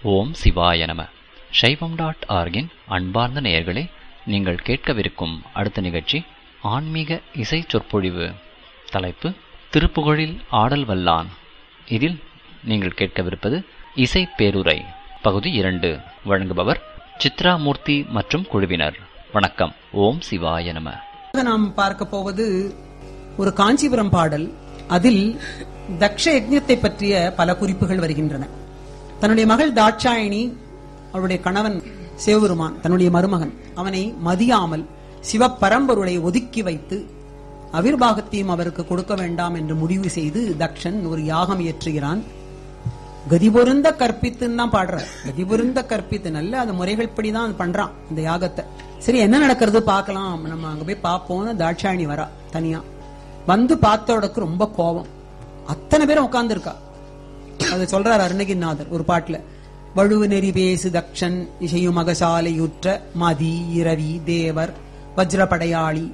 ஓம் சிவாய நம சைவம் டாட் ஆர்கின் அன்பார்ந்த நேயர்களே நீங்கள் கேட்கவிருக்கும் அடுத்த நிகழ்ச்சி ஆன்மீக இசை சொற்பொழிவு தலைப்பு திருப்புகழில் ஆடல் வல்லான் இதில் நீங்கள் கேட்கவிருப்பது இசை பேருரை பகுதி இரண்டு வழங்குபவர் சித்ராமூர்த்தி மற்றும் குழுவினர் வணக்கம் ஓம் சிவாய நம நாம் பார்க்க போவது ஒரு காஞ்சிபுரம் பாடல் அதில் தக்ஷ யஜ்ஞத்தை பற்றிய பல குறிப்புகள் வருகின்றன தன்னுடைய மகள் தாட்சாயணி அவருடைய கணவன் சிவபெருமான் தன்னுடைய மருமகன் அவனை மதியாமல் சிவப்பரம்பொருளை ஒதுக்கி வைத்து அவிர்வாகத்தையும் அவருக்கு கொடுக்க வேண்டாம் என்று முடிவு செய்து தக்ஷன் ஒரு யாகம் இயற்றுகிறான் கதிபொருந்த கற்பித்துன்னு தான் பாடுறார் கதிபொருந்த கற்பித்து நல்ல அந்த முறைகள் படிதான் அது பண்றான் இந்த யாகத்தை சரி என்ன நடக்கிறது பார்க்கலாம் நம்ம அங்க போய் பார்ப்போம்னு தாட்சாயணி வரா தனியா வந்து பார்த்தவடக்கு ரொம்ப கோபம் அத்தனை பேரும் உட்கார்ந்துருக்கா அது சொல்றார் அருணகிரிநாதர் ஒரு பாட்டுல வழுவு நெறி பேசு தக்ஷன் இசையும் அகசாலையுற்ற மதி இரவி தேவர் வஜ்ரபடையாளி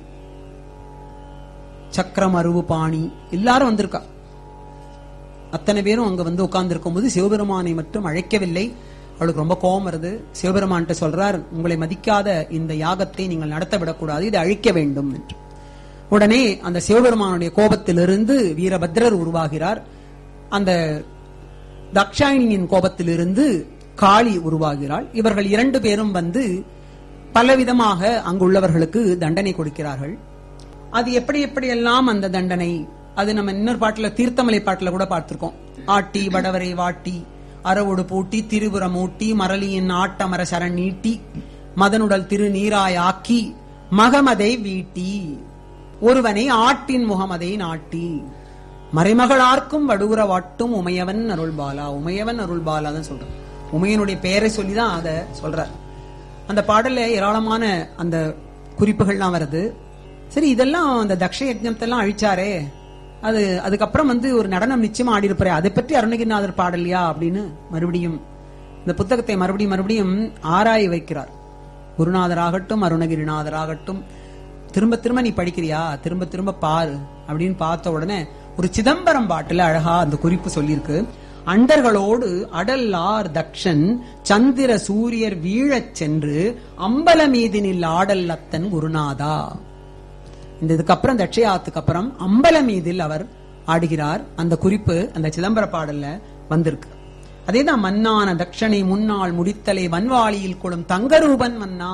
சக்கரம் அருவு பாணி எல்லாரும் வந்திருக்கா அத்தனை பேரும் அங்க வந்து உட்கார்ந்து இருக்கும்போது சிவபெருமானை மட்டும் அழைக்கவில்லை அவளுக்கு ரொம்ப கோபம் வருது சிவபெருமான்கிட்ட சொல்றார் உங்களை மதிக்காத இந்த யாகத்தை நீங்கள் நடத்த விடக்கூடாது இதை அழிக்க வேண்டும் என்று உடனே அந்த சிவபெருமானுடைய கோபத்திலிருந்து வீரபத்ரர் உருவாகிறார் அந்த தக்ஷாயினியின் கோபத்திலிருந்து காளி உருவாகிறாள் இவர்கள் இரண்டு பேரும் வந்து பலவிதமாக அங்குள்ளவர்களுக்கு தண்டனை கொடுக்கிறார்கள் அது எப்படி எப்படி எல்லாம் அந்த தண்டனை அது நம்ம இன்னொரு பாட்டுல தீர்த்தமலை பாட்டுல கூட பார்த்திருக்கோம் ஆட்டி வடவரை வாட்டி அறவோடு பூட்டி திருபுரம் ஊட்டி மரளியின் ஆட்டமர சரண் நீட்டி மதனுடல் திரு நீராய் ஆக்கி மகமதை வீட்டி ஒருவனை ஆட்டின் முகமதை நாட்டி மறைமகளார்க்கும் வடுவுற வாட்டும் உமையவன் அருள்பாலா உமையவன் அருள்பாலா தான் சொல்றான் உமையனுடைய பெயரை சொல்லிதான் அத சொல்றார் அந்த பாடல்ல ஏராளமான அந்த குறிப்புகள்லாம் வருது சரி இதெல்லாம் அந்த தக்ஷ யஜ்ஞத்தெல்லாம் அழிச்சாரே அது அதுக்கப்புறம் வந்து ஒரு நடனம் நிச்சயமா ஆடி இருப்பாரு அதை பற்றி அருணகிரிநாதர் பாடலையா அப்படின்னு மறுபடியும் இந்த புத்தகத்தை மறுபடியும் மறுபடியும் ஆராய வைக்கிறார் குருநாதர் ஆகட்டும் அருணகிரிநாதர் ஆகட்டும் திரும்ப திரும்ப நீ படிக்கிறியா திரும்ப திரும்ப பாரு அப்படின்னு பார்த்த உடனே ஒரு சிதம்பரம் பாட்டுல அழகா அந்த குறிப்பு சொல்லியிருக்கு அண்டர்களோடு அடல்லார் தக்ஷன் சந்திர சூரியர் வீழச் சென்று அம்பல மீதினில் ஆடல் அத்தன் குருநாதா இந்த இதுக்கப்புறம் தட்சயாத்துக்கு அப்புறம் அம்பல மீதில் அவர் ஆடுகிறார் அந்த குறிப்பு அந்த சிதம்பர பாடல்ல வந்திருக்கு அதேதான் மன்னான தக்ஷனை முன்னாள் முடித்தலை வன்வாளியில் கொள்ளும் தங்கரூபன் மன்னா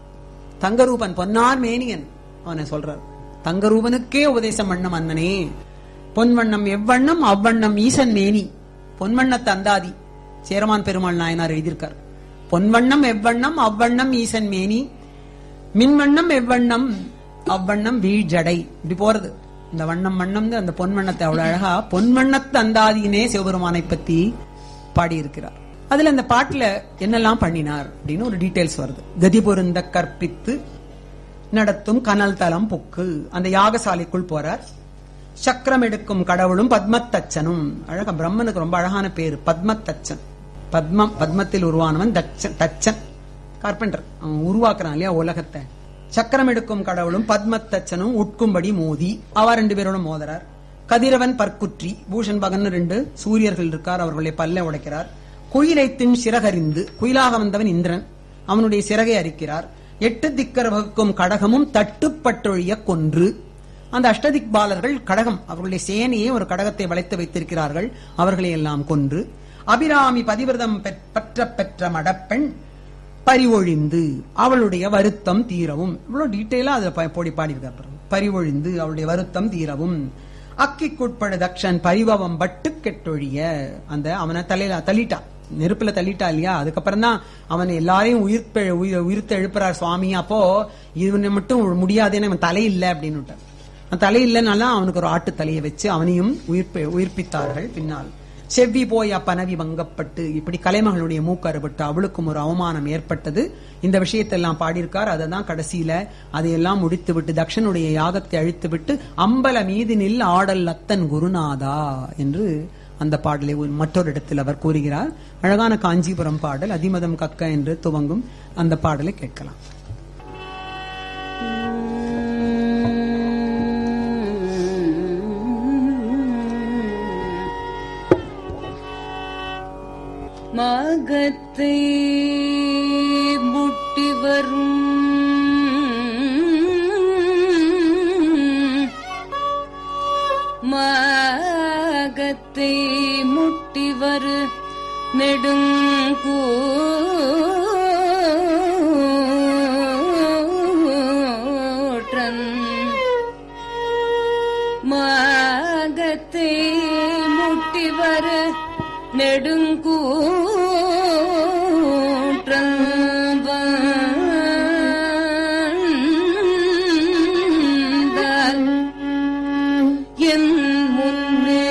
தங்கரூபன் பொன்னார் மேனியன் அவனை சொல்றார் தங்கரூபனுக்கே உபதேசம் பண்ண மன்னனே பொன்வண்ணம் எவ்வண்ணம் அவ்வண்ணம் ஈசன் மேனி பொன்வண்ணத்து அந்தாதி சேரமான் பெருமாள் நாயனார் எழுதியிருக்கார் பொன்வண்ணம் எவ்வண்ணம் அவ்வண்ணம் ஈசன் மேனி மின்வண்ணம் எவ்வண்ணம் அவ்வண்ணம் வீழ் ஜடை இப்படி போறது இந்த வண்ணம் வண்ணம் அந்த பொன் வண்ணத்தை அவ்வளவு அழகா பொன் வண்ணத்து அந்தாதியினே சிவபெருமானை பத்தி பாடியிருக்கிறார் அதுல அந்த பாட்டுல என்னெல்லாம் பண்ணினார் அப்படின்னு ஒரு டீடைல்ஸ் வருது கதி பொருந்த கற்பித்து நடத்தும் கனல் தலம் புக்கு அந்த யாகசாலைக்குள் போறார் சக்கரம் எடுக்கும் கடவுளும் பத்மத்தச்சனும் அழகா பிரம்மனுக்கு ரொம்ப அழகான பேரு பத்மத்தச்சன் பத்மம் பத்மத்தில் உருவானவன் தச்சன் தச்சன் கார்பெண்டர் அவன் உருவாக்குறான் இல்லையா உலகத்தை சக்கரம் எடுக்கும் கடவுளும் பத்மத்தச்சனும் உட்கும்படி மோதி அவ ரெண்டு பேரோட மோதறார் கதிரவன் பற்குற்றி பூஷன் பகன் ரெண்டு சூரியர்கள் இருக்கார் அவர்களுடைய பல்ல உடைக்கிறார் குயிலை தின் சிறகறிந்து குயிலாக வந்தவன் இந்திரன் அவனுடைய சிறகை அரிக்கிறார் எட்டு திக்கர் வகுக்கும் கடகமும் தட்டுப்பட்டொழிய கொன்று அந்த அஷ்டதிக் பாலர்கள் கடகம் அவர்களுடைய சேனையை ஒரு கடகத்தை வளைத்து வைத்திருக்கிறார்கள் அவர்களை எல்லாம் கொன்று அபிராமி பதிவிரதம் பெற்ற பெற்ற மடப்பெண் பரிவொழிந்து அவளுடைய வருத்தம் தீரவும் இவ்வளவு டீட்டெயிலா அதுல போடி பாடியிருக்கார் பரிவொழிந்து அவளுடைய வருத்தம் தீரவும் அக்கிக்குட்பட தக்ஷன் பரிவவம் பட்டு கெட்டொழிய அந்த அவனை தலையில தள்ளிட்டான் நெருப்புல தள்ளிட்டா இல்லையா அதுக்கப்புறம் தான் அவன் எல்லாரையும் உயிர்ப்ப உயிர்த்து எழுப்புறார் சுவாமி அப்போ இவனை மட்டும் முடியாதுன்னு அவன் தலை இல்லை அப்படின்னு தலை இல்லைனாலும் அவனுக்கு ஒரு ஆட்டு தலையை வச்சு அவனையும் உயிர்ப்ப உயிர்ப்பித்தார்கள் பின்னால் செவ்வி போய் அப்பனவி வங்கப்பட்டு இப்படி கலைமகளுடைய மூக்கு அறுபட்டு அவளுக்கும் ஒரு அவமானம் ஏற்பட்டது இந்த விஷயத்தெல்லாம் பாடியிருக்கார் அதை தான் கடைசியில அதையெல்லாம் முடித்து விட்டு தக்ஷனுடைய யாகத்தை அழித்து விட்டு அம்பல மீதினில் ஆடல் அத்தன் குருநாதா என்று அந்த பாடலை மற்றொரு இடத்தில் அவர் கூறுகிறார் அழகான காஞ்சிபுரம் பாடல் அதிமதம் கக்க என்று துவங்கும் அந்த பாடலை கேட்கலாம் மாகத்தை முட்டி வரும் மாகத்தை முட்டி வரு நெடுங்கூற்றன் மாகத்தை முட்டி வரு நெடுங்கூற்றன் வந்தால் என் முன்னே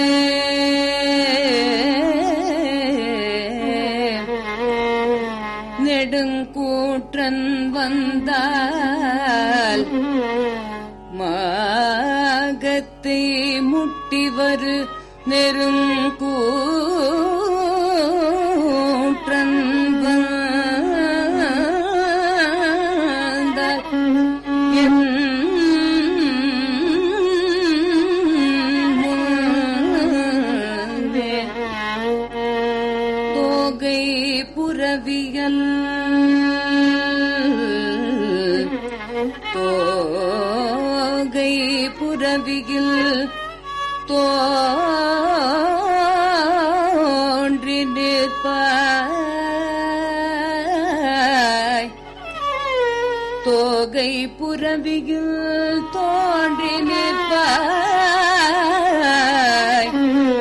நெடுங்கூற்றன் வந்தால் மாகத்தை முட்டி வரு நெருங்கூற்றன் வந்தால் என் முன்பே தோகை புறவியல் தோகை புறவியில் தோன்றி நிற்பாய் தோகை புறவியில் தோன்றி நிற்பாய்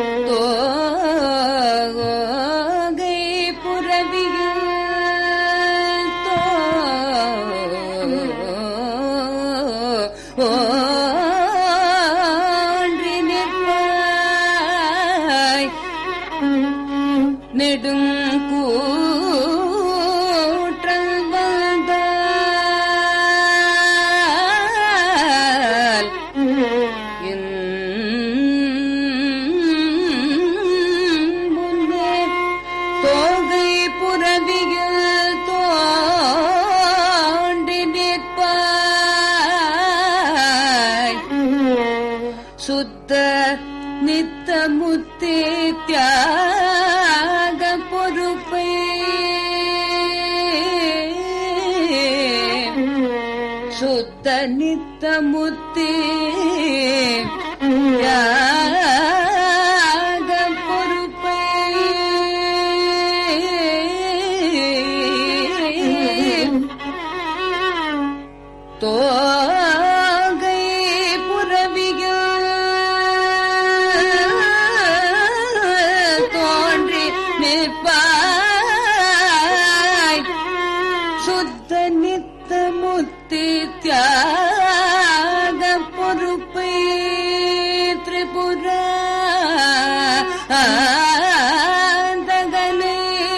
தோகை புறவியில் தோன்றி நிற்பாய் நெடுங்கூற்றல் வந்தால் என் முன்னே தோகை புறவியில் தோண்டி நிற்பாய் சுத்த நித்த முத்தே தியாக பொறுப்பை சுத்த நித்த முத்தே தியாக பொறுப்பை தோகை புறவியில் தோன்றி நிற்பாய் சுத்த நித்த முத்தி தியாக பொறுப்பை திரிபுர ஆந்தகனே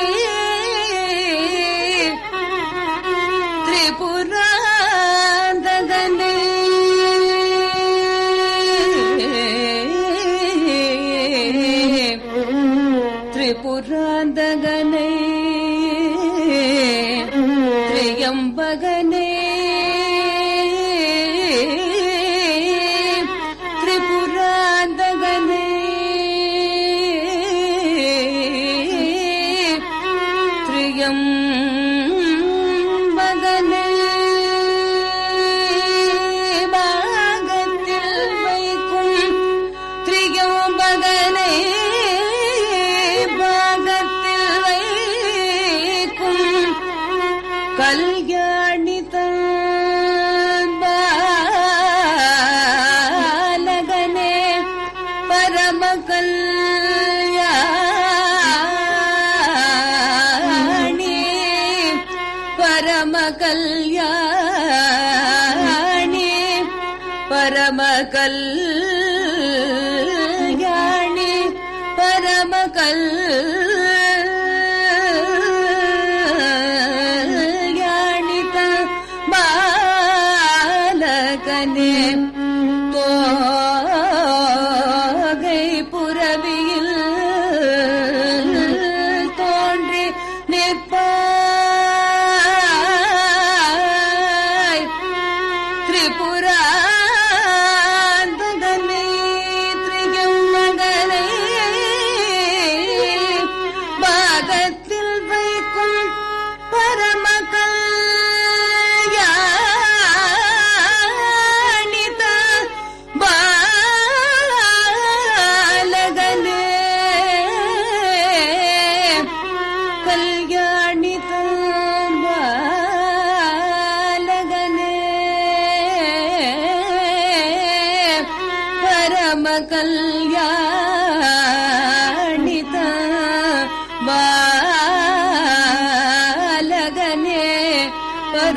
திரிபுராந்தகனே திரிபுராந்தகனே திரியம்பகனே திரிபுராந்தகனே திரியம்பகனே பாகத்தில் வைக்கும் திரியம்பகனே பாகத்தில் வைக்கும் கல்யாணித பாலகனே பரம கல்யாணி பரம கல்யாணி பரம கல்யாணி பரம கல்யாணித பாலகனே தோகை புறவியில் தோன்றி நிற்பாய்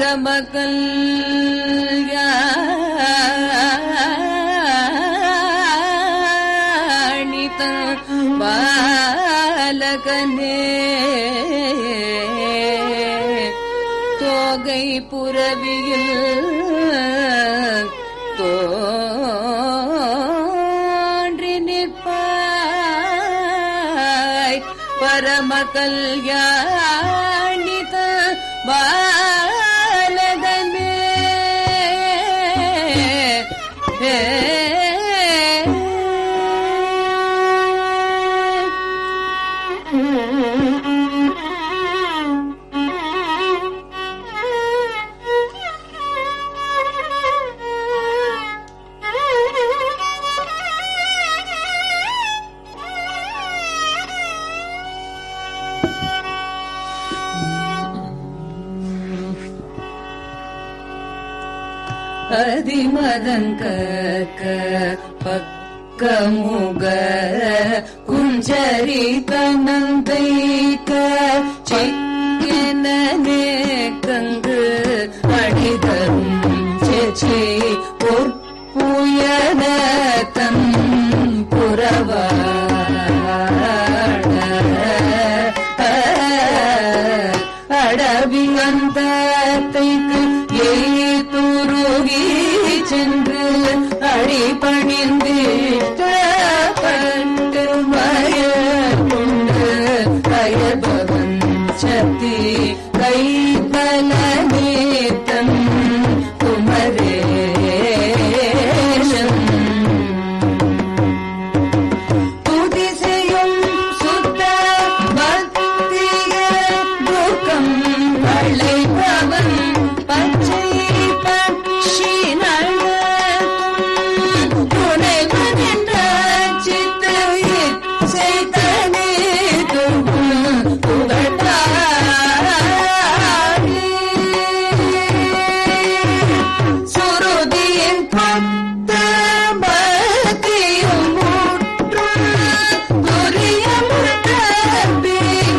பரமகல் யாணித பாலகனே தோகை புறவியில் தோன்றி நிற்பாய் பரம கல்யாணித பாலகனே அதிமதங்கக்க பக்கமுக குஞ்சரித நந்தைக்க சிக்கனே கங்கு அடிதரும் செச்சி பொற்புயன தன் புறவாட அடவி அந்தத்தைக்கு எய்துருகி சென்று அடிபணிந்து பட்டு மயக்கொண்டு கயபவன் சக்தி கைபல நேத்தம் குமரேஷம் துதிசையும் சுத்த பக்திய துக்கம் வளைபவன் பச்சை பட்சி நடக்கும் துணைவன் என்ற சித்த இச்சைத்தனே துகும் புகழ்பாடி சுருதியின் பத்த பக்தியும் முற்றும் துரியமும் தப்பி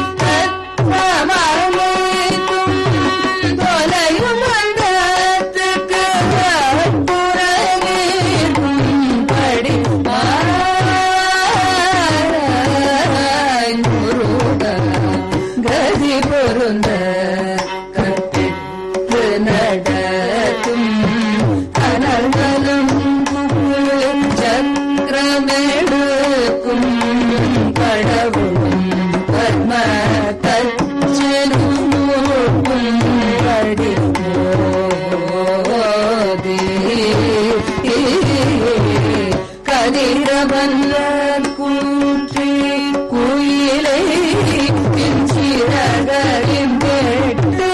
தத்வமனைத்தும் தொலையும் அந்தத்துக்கு புறநீர்க்கும் படி ஆராய் முருகா கதி பொருந்த கற்பித்து நடத்தும் கனல்களும் சக்கரமெடுக்கும் கடவுளும் பத்ம தச்சனும் படி போதி கதிரவல்ல கூற்றி குயிலை சிறகரின் கேட்டு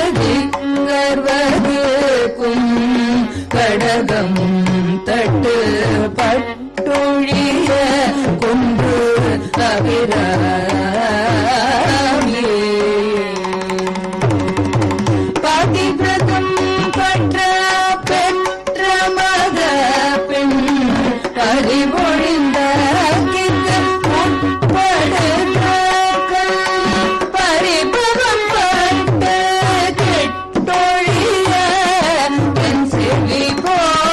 திங்கர்வதுக்கும் கடகம் தட்டு பட்டொழிய கொன்று தவிர பதிவிரதம் பற்ற பெற்ற மக பெண் பறிபொழிந்த பரிபவம் பட்ட கெட்டொழிய என் செவி போ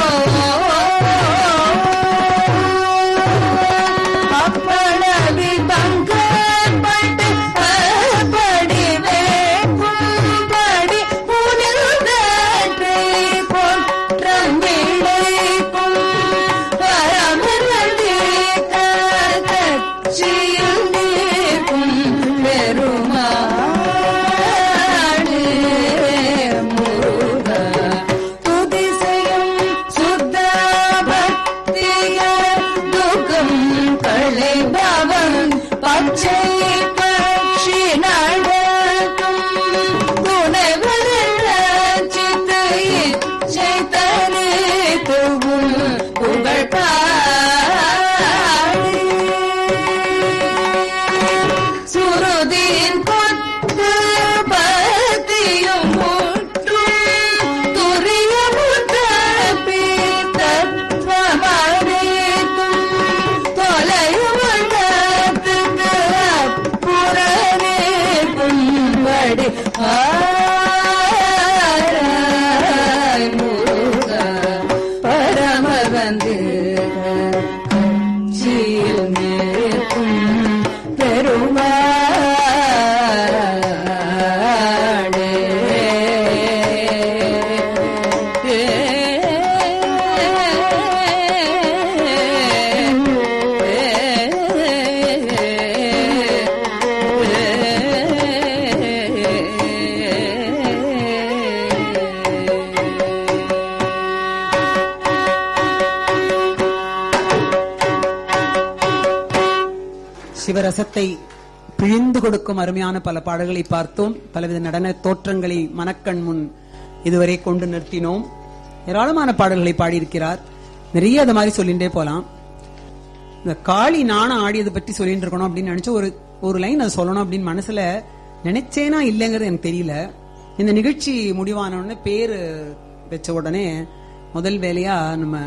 அப்பளவி பங்கப்பட்டு படி வேக்கும் படி புனிதற்றை கொற்றம் விளைக்கும் பரமரதி கட்சியில் நீக்கும் பெருமாடு முருகா துதிசையும் சுத்த பக்திய துக்கம் களைபவன் பச்சை பட்சி நடக்கும் துணைவரன் சித்த இச்சை தனி துவும் புகழ் பாடி சுருதின் கொத்து பத்தியும் முற்றும் துரியமும் தப்பி தத்வமறைத்தும் தொலையும் அந்தத்துக்கு அப்புறமே கும்படி ஆராய் ரசத்தை பிழிந்து கொடுக்கும் அருமையான பல பாடல்களை பார்த்தோம் பலவித நடன தோற்றங்களை மனக்கண் முன் இதுவரை கொண்டு நிறுத்தினோம் ஏராளமான பாடல்களை பாடியிருக்கிறார் நிறைய அது மாதிரி சொல்லிட்டே போலாம் இந்த காளி நாணம் ஆடியதை பற்றி சொல்லிட்டு இருக்கணும் அப்படின்னு நினைச்சு ஒரு ஒரு லைன் அதை சொல்லணும் அப்படின்னு மனசுல நினைச்சேனா இல்லைங்கிறது எனக்கு தெரியல இந்த நிகழ்ச்சி முடிவான உடனே பேரு வச்ச உடனே முதல் வேலையா நம்ம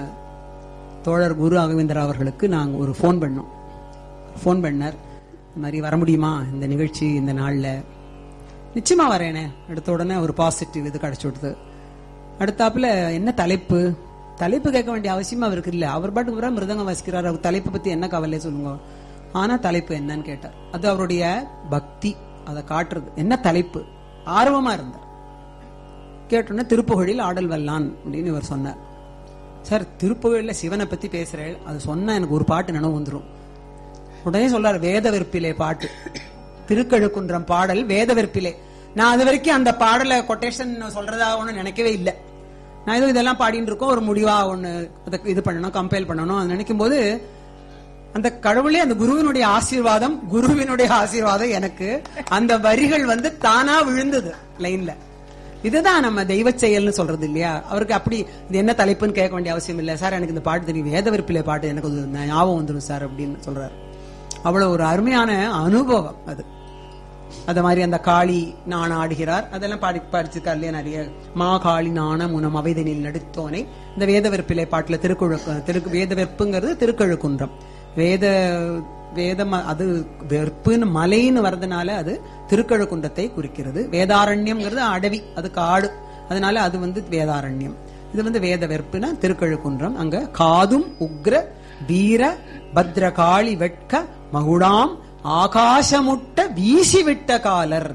தோழர் குரு அகவேந்திரா அவர்களுக்கு நாங்க ஒரு ஃபோன் பண்ணோம் ஃபோன் பண்ணார் இந்த மாதிரி வர முடியுமா இந்த நிகழ்ச்சி இந்த நாள்ல நிச்சயமா வரேனே எடுத்த உடனே ஒரு பாசிட்டிவ் இது கிடைச்சு விடுது அடுத்தாப்புல என்ன தலைப்பு தலைப்பு கேட்க வேண்டிய அவசியம் அவருக்கு இல்ல அவர் பாட்டுக்கு பூரா மிருதங்கம் வாசிக்கிறார் அவர் தலைப்பு பத்தி என்ன கவலை சொல்லுங்க ஆனா தலைப்பு என்னன்னு கேட்டார் அது அவருடைய பக்தி அதை காட்டுறது என்ன தலைப்பு ஆர்வமா இருந்தார் கேட்டோன்னே திருப்புகழில் ஆடல் வல்லான் அப்படின்னு இவர் சொன்னார் சார் திருப்புகழில சிவனை பத்தி பேசுறேன் அது சொன்னா எனக்கு ஒரு பாட்டு நினைவு வந்துரும் உடனே சொல்றாரு வேத வெற்பிலே பாட்டு திருக்கழுக்குன்றம் பாடல் வேத வெற்பிலே நான் அது வரைக்கும் அந்த பாடலை கொட்டேஷன் சொல்றதா ஒண்ணு நினைக்கவே இல்லை நான் ஏதோ இதெல்லாம் பாடிட்டு இருக்கோம் ஒரு முடிவா ஒண்ணு அதை இது பண்ணணும் கம்பேல் பண்ணணும் அது நினைக்கும் போது அந்த கடவுளே அந்த குருவினுடைய ஆசீர்வாதம் குருவினுடைய ஆசீர்வாதம் எனக்கு அந்த வரிகள் வந்து தானா விழுந்தது லைன்ல இதுதான் நம்ம தெய்வ செயல்னு சொல்றது இல்லையா அவருக்கு அப்படி இது என்ன தலைப்புன்னு கேட்க வேண்டிய அவசியம் இல்லை சார் எனக்கு இந்த பாட்டு தெரியும் வேத வெறுப்பிலே பாட்டு எனக்கு ஒரு ஞாபகம் வந்துடும் சார் அப்படின்னு சொல்றாரு அவ்வளவு ஒரு அருமையான அனுபவம் அது அத மாதிரி அந்த காளி நாண ஆடுகிறார் அதெல்லாம் பாடி படிச்சிருக்காரு இல்லையா நிறைய மா காளி நாண முனம் அவைதனில் நடுத்தோனை இந்த வேத வெறுப்பிலே பாட்டுல திருக்குழு திரு வேத வெறுப்புங்கிறது திருக்கழுக்குன்றம் வேத வேதம் அது வெறுப்புன்னு மலைன்னு வர்றதுனால அது திருக்கழுக்குன்றத்தை குறிக்கிறது வேதாரண்யம்ங்கிறது அடவி அது காடு அதனால அது வந்து வேதாரண்யம் இது வந்து வேத வெறுப்புனா திருக்கழுக்குன்றம் அங்க காதும் உக்ர வீர பத்ரகாளி வெட்க மகுடாம் ஆகாசமுட்ட வீசி விட்ட காலர்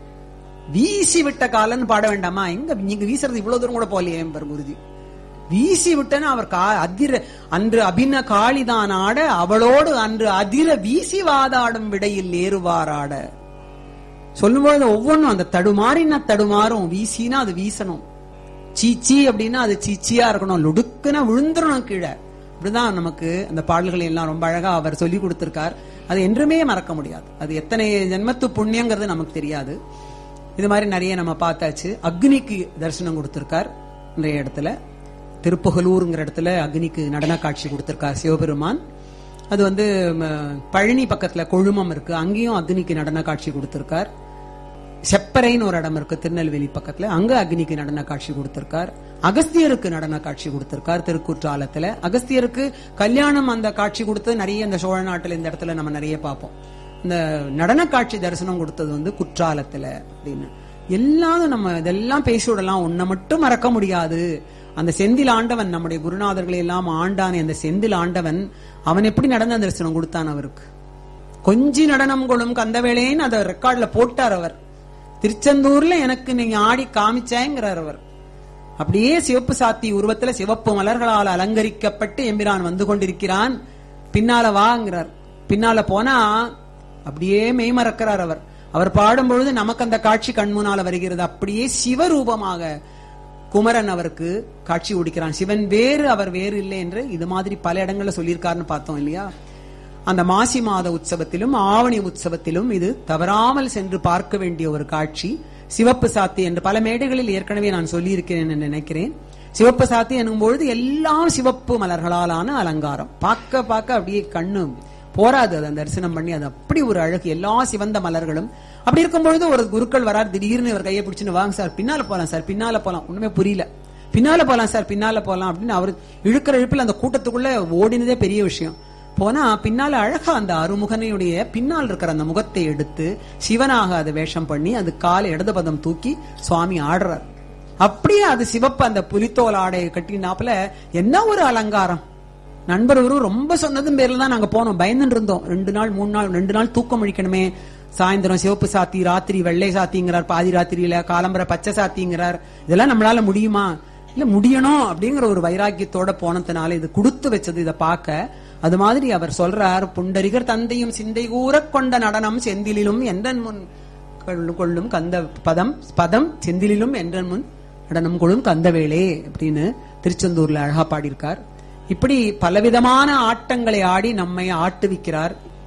வீசி விட்ட காலன்னு பாட வேண்டாமா இங்க நீங்க வீசுறது இவ்வளவு தூரம் கூட போலையே எம்பர் குருஜி வீசி விட்டன அவர் கா அதிர அன்று அபின காளிதான் ஆட அவளோடு அன்று அதிர வீசி வாதாடும் விடையில் ஏறுவாராட சொல்லும்போது ஒவ்வொன்றும் அந்த தடுமாறினா தடுமாறும் வீசினா அது வீசணும் சீச்சி அப்படின்னா அது சீச்சியா இருக்கணும் லுடுக்குனா விழுந்துடணும் கீழே இப்படிதான் நமக்கு அந்த பாடல்களை எல்லாம் ரொம்ப அழகா அவர் சொல்லி கொடுத்திருக்கார் அது என்றுமே மறக்க முடியாது அது எத்தனை ஜென்மத்து புண்ணியங்கிறது நமக்கு தெரியாது இது மாதிரி நிறைய நம்ம பார்த்தாச்சு அக்னிக்கு தரிசனம் கொடுத்திருக்கார் நிறைய இடத்துல திருப்புகலூருங்கிற இடத்துல அக்னிக்கு நடன காட்சி கொடுத்திருக்கார் சிவபெருமான் அது வந்து ம, பழனி பக்கத்துல கொழுமம் இருக்கு அங்கேயும் அக்னிக்கு நடன காட்சி கொடுத்திருக்கார் செப்பரைன்னு ஒரு இடம் இருக்கு திருநெல்வேலி பக்கத்துல அங்க அக்னிக்கு நடன காட்சி கொடுத்திருக்கார் அகஸ்தியருக்கு நடன காட்சி கொடுத்திருக்கார் திருக்குற்றாலத்துல அகஸ்தியருக்கு கல்யாணம் அந்த காட்சி கொடுத்தது நிறைய இந்த சோழ நாட்டுல இந்த இடத்துல நம்ம நிறைய பார்ப்போம் இந்த நடன காட்சி தரிசனம் கொடுத்தது வந்து குற்றாலத்துல அப்படின்னு எல்லாரும் நம்ம இதெல்லாம் பேசி விடலாம் உன்னை மட்டும் மறக்க முடியாது அந்த செந்தில் ஆண்டவன் நம்முடைய குருநாதர்களை எல்லாம் ஆண்டானே அந்த செந்தில் ஆண்டவன் அவன் எப்படி நடன தரிசனம் கொடுத்தான் அவருக்கு கொஞ்சி நடனம் கொள்ளும் கந்தவேளேன்னு அதை ரெக்கார்ட்ல போட்டார் அவர் திருச்செந்தூர்ல எனக்கு நீங்க ஆடி காமிச்சேங்கிறார் அவர் அப்படியே சிவப்பு சாத்தி உருவத்துல சிவப்பு மலர்களால் அலங்கரிக்கப்பட்டு எம்பிரான் வந்து கொண்டிருக்கிறான் பின்னால வாங்கிறார் பின்னால போனா அப்படியே மெய்மறக்கிறார் அவர் அவர் பாடும்பொழுது நமக்கு அந்த காட்சி கண்முனால வருகிறது அப்படியே சிவரூபமாக குமரன் அவருக்கு காட்சி கொடுக்கிறான் சிவன் வேறு அவர் வேறு இல்லை என்று இது மாதிரி பல இடங்கள்ல சொல்லியிருக்காருன்னு பார்த்தோம் இல்லையா அந்த மாசி மாத உற்சவத்திலும் ஆவணி உற்சவத்திலும் இது தவறாமல் சென்று பார்க்க வேண்டிய ஒரு காட்சி சிவப்பு சாத்தி என்று பல மேடைகளில் ஏற்கனவே நான் சொல்லியிருக்கிறேன் என்று நினைக்கிறேன் சிவப்பு சாத்தி எனும்பொழுது எல்லாம் சிவப்பு மலர்களாலான அலங்காரம் பார்க்க பார்க்க அப்படியே கண்ணு போராது அதை தரிசனம் பண்ணி அது அப்படி ஒரு அழகு எல்லா சிவந்த மலர்களும் அப்படி இருக்கும் பொழுது ஒரு குருக்கள் வரார் திடீர்னு இவர் கையை பிடிச்சுன்னு வாங்க சார் பின்னால போலாம் சார் பின்னால போலாம் ஒண்ணுமே புரியல பின்னால போலாம் சார் பின்னால போலாம் அப்படின்னு அவர் இழுக்கிற இழுப்புல அந்த கூட்டத்துக்குள்ள ஓடினதே பெரிய விஷயம் போனா பின்னால அழகா அந்த அருமுகனையுடைய பின்னால் இருக்கிற அந்த முகத்தை எடுத்து சிவனாக அதை வேஷம் பண்ணி அது காலை இடது பதம் தூக்கி சுவாமி ஆடுறார் அப்படியே அது சிவப்பு அந்த புலித்தோல் ஆடையை கட்டினாப்புல என்ன ஒரு அலங்காரம் நண்பர் ஒரு ரொம்ப சொன்னதும் பேர்ல தான் நாங்க போனோம் பயந்துட்டு இருந்தோம் ரெண்டு நாள் மூணு நாள் ரெண்டு நாள் தூக்கம் அழிக்கணுமே சாயந்தரம் சிவப்பு சாத்தி ராத்திரி வெள்ளை சாத்திங்கிறார் பாதி ராத்திரியில காலம்பர பச்சை சாத்திங்கிறார் இதெல்லாம் நம்மளால முடியுமா இல்ல முடியணும் அப்படிங்கிற ஒரு வைராக்கியத்தோட போனதுனால இது கொடுத்து வச்சது இதை பார்க்க அது மாதிரி அவர் சொல்றார் புண்டரிகர் தந்தையும் சிந்தை கூறக் கொண்ட நடனம் செந்திலிலும் எந்தன் முன் கொள்ளு- கொள்ளும் கந்த பதம் பதம் செந்திலிலும் என்றன் முன் நடனம் கொள்ளும் கந்தவேளே அப்படின்னு திருச்செந்தூர்ல அழகா பாடியிருக்கார் இப்படி பலவிதமான ஆட்டங்களை ஆடி நம்மை ஆட்டுவிக்கிறார்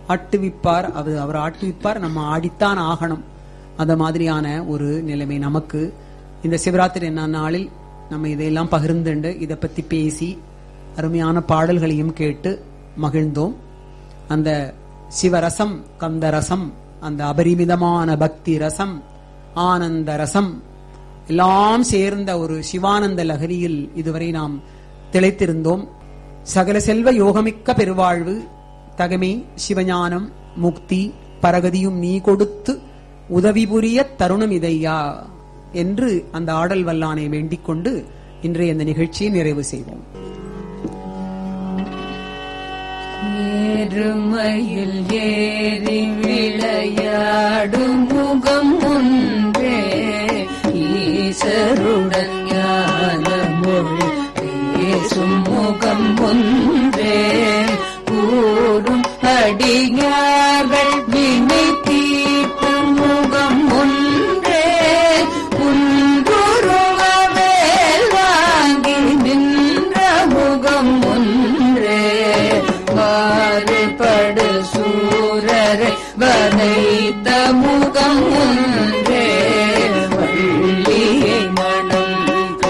ஆட்டுவிப்பார் அவர் அவர் ஆட்டுவிப்பார் நம்ம ஆடித்தான் ஆகணும் அந்த மாதிரியான ஒரு நிலைமை நமக்கு இந்த சிவராத்திரி என்ன நாளில் நம்ம இதையெல்லாம் பகிர்ந்துண்டு இதை பத்தி பேசி அருமையான பாடல்களையும் கேட்டு மகிழ்ந்தோம் அந்த சிவரசம் கந்த ரசம் அந்த அபரிமிதமான பக்தி ரசம் ஆனந்த ரசம் எல்லாம் சேர்ந்த ஒரு சிவானந்த லகரியில் இதுவரை நாம் திளைத்திருந்தோம் சகல செல்வ யோகமிக்க பெருவாழ்வு தகமை சிவஞானம் முக்தி பரகதியும் நீ கொடுத்து உதவி புரிய தருணம் இதையா என்று அந்த ஆடல் வல்லானை வேண்டிக் கொண்டு இன்றைய இந்த நிகழ்ச்சியை நிறைவு செய்வோம் ஏறுமையில் ஏறி விளையாடும் முகம் ஒன்றே ஈசருடன் ஞான மொழி பேசும் முகம் ஒன்றே கூறும் அடியார்கள் வினை தீர்க்கும் முகம் ஒன்றே குன்றுருவவேல் வாங்கி நின்ற முகம் ஒன்றே மாறுபடு சூரரை வதைத்த முகம் ஒன்றே வள்ளியை மனம்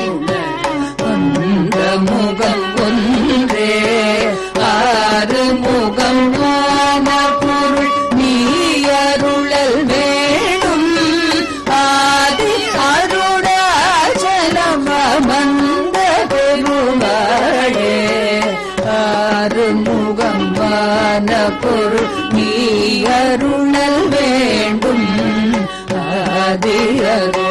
அந்த முகம் ஒன்றே ஆறு முகம் ஞான பொருள் நீ அருளல் வேணும் ஆதி அருணாச்சலம் அமர்ந்த பெருமாளே ஆறு முகம் வான பொருள் நீ அருளல் வேண்டும் ஆதி அருள்